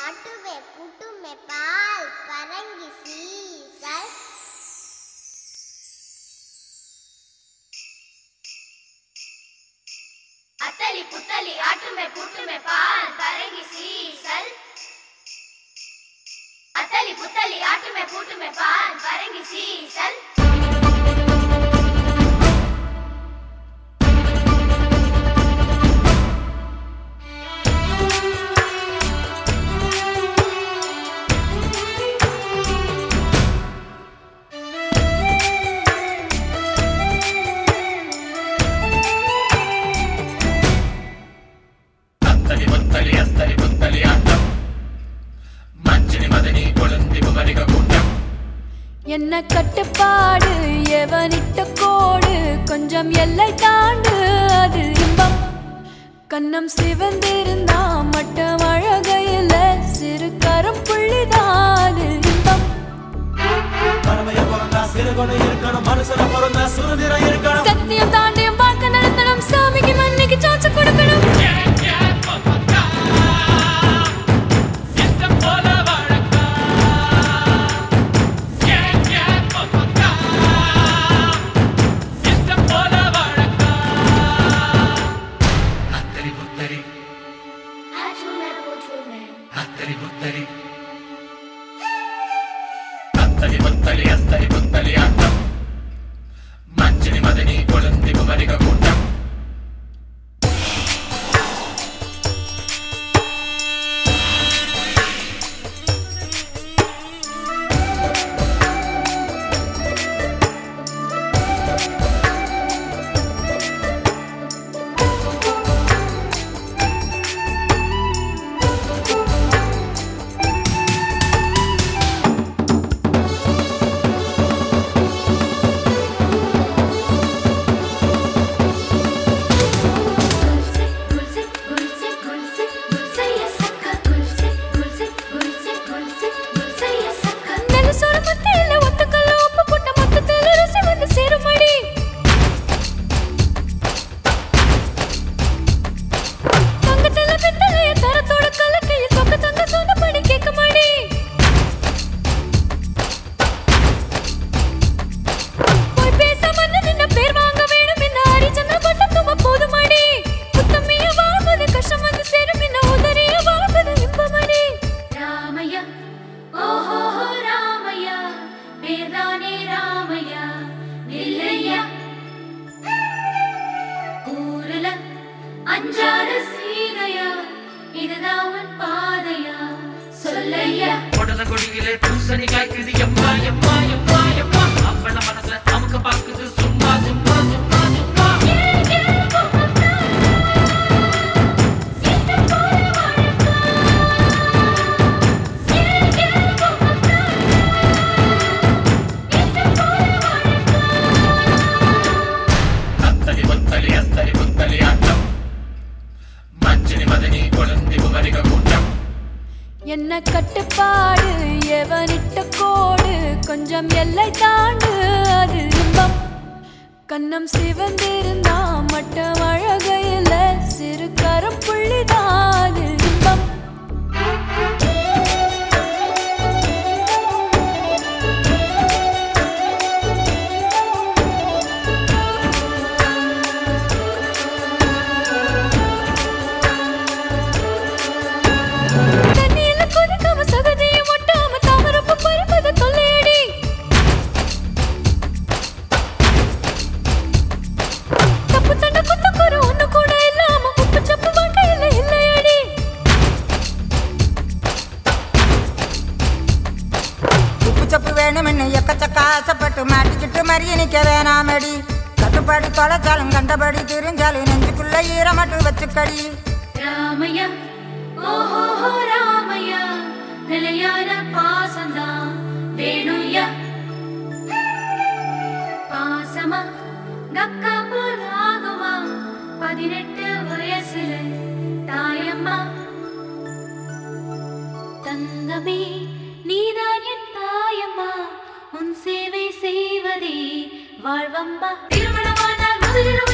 ஆட்டுவே கூட்டுமே பால் பரங்கி சீசல் அத்தலி புத்தலி ஆட்டுமே புட்டுமே பால் பரங்கி சீசல் அத்தலி புத்தலி ஆட்டுமே பூட்டுமே பால் பரங்கி சீசல் అత్తలి ముత్తలి అత్తలి ముత్తలి ఆటం మంచిని మదని కొలంది కుమరిక కూటం என்ன கட்டுப்பாடு எவனிட்ட கோடு கொஞ்சம் எல்லை தாண்டு அது இன்பம் கண்ணம் சிவந்திருந்தா மட்டும் அழகையில சிறு கரம் புள்ளிதான் இன்பம் கடமைய பிறந்தா சிறுகுணம் இருக்கணும் மனுஷன பிறந்தா சுதந்திரம் இருக்கணும் சத்தியம் தாண்டியும் பார்க்க நடத்தணும் சாமிக்கு மண்ணிக்கு சாச்சு கொடுக்கணும் అత్తలి ముత్తలి ஆட்டுமே பூட்டுமே అత్తలి ముత్తలి అత్తలి ముత్తలి అత్తలి ముత్తలి ఆటం మంచిని మదని కొలంది కుమరిక కూటం குல்சே குல்சே குல்சே குல்சே குல்சைய சக்க குல்சே குல்சே குல்சே குல்சே குல்சைய சக்க நல்ல சொர மத்தியில ஒத்துக்கல்ல உப்பு போட்ட மொத்தத்துல ருசி வந்து சேருமடி தங்கத்துல பித்தளைய தரத்தோட கலக்கையில் தொக்க தங்க தோணப்படி கேட்க மாடி போய் பேச வந்து நின்ன பேர் வாங்க வேணும் என்ன ஹரிச்சந்திர பட்டம் தும்ப போதுமடி புத்தமைய வாழ்வது கஷ்டம் வந்து சேரும் என்ன உதறிய வாழ்வது இன்பமடி ராமையா ஓஹோ ராமையா வேதானே ராமையா நில்லையா ஊருல அஞ்சாறு சீதையா இதுதான் உன் பாதையா சொல்லையா உடல கொடியிலே பூசணி காய்க்குது எம்மா எம்மா எம்மா எம்மா அப்பள மனசுல அமுக்க பாக்குது சும்மா சும்மா சும்மா சும்மா అత్తలి ముత్తలి అత్తలి ముత్తలి ఆటం మంచిని మదని కొలంది కుమరిక కూటం என்ன கட்டுப்பாடு எவனிட்ட கோடு கொஞ்சம் எல்லை தாண்டு அது இன்பம் கண்ணம் சிவந்திருந்தா மட்டும் அழகையில சிறு கரம் புள்ளிதான் இன்பம் தண்ணியில கொதிக்காம சகதியும் ஒட்டாம தாமரப்பு பறிப்பது தொல்லையடி தப்பு தண்ட குத்தக்குற ஒண்ணு கூட இல்லாம உப்பு சப்பு வாழ்க்கையில இல்லையடி உப்பு சப்பு வேணும்னு எக்கச்சக்க ஆசைப்பட்டு மாட்டிக்கிட்டு மறிய நிக்க வேணாமடி கட்டுப்பாடு தொலைச்சாலும் கண்டபடி தெரிஞ்சாலும் நெஞ்சுக்குள்ள ஈரமட்டு வச்சுக்கடி ராமையா ஓஹோ ராமையா நிலையான பாசந்தான் வேணுயா பாசமா கக்கா போல் ஆகுமா பதினெட்டு வயசுல தாயம்மா தங்கமே நீதான் என் தாயம்மா உன் சேவை செய்வதே வாழ்வம்மா திருமணமானால் முதலில்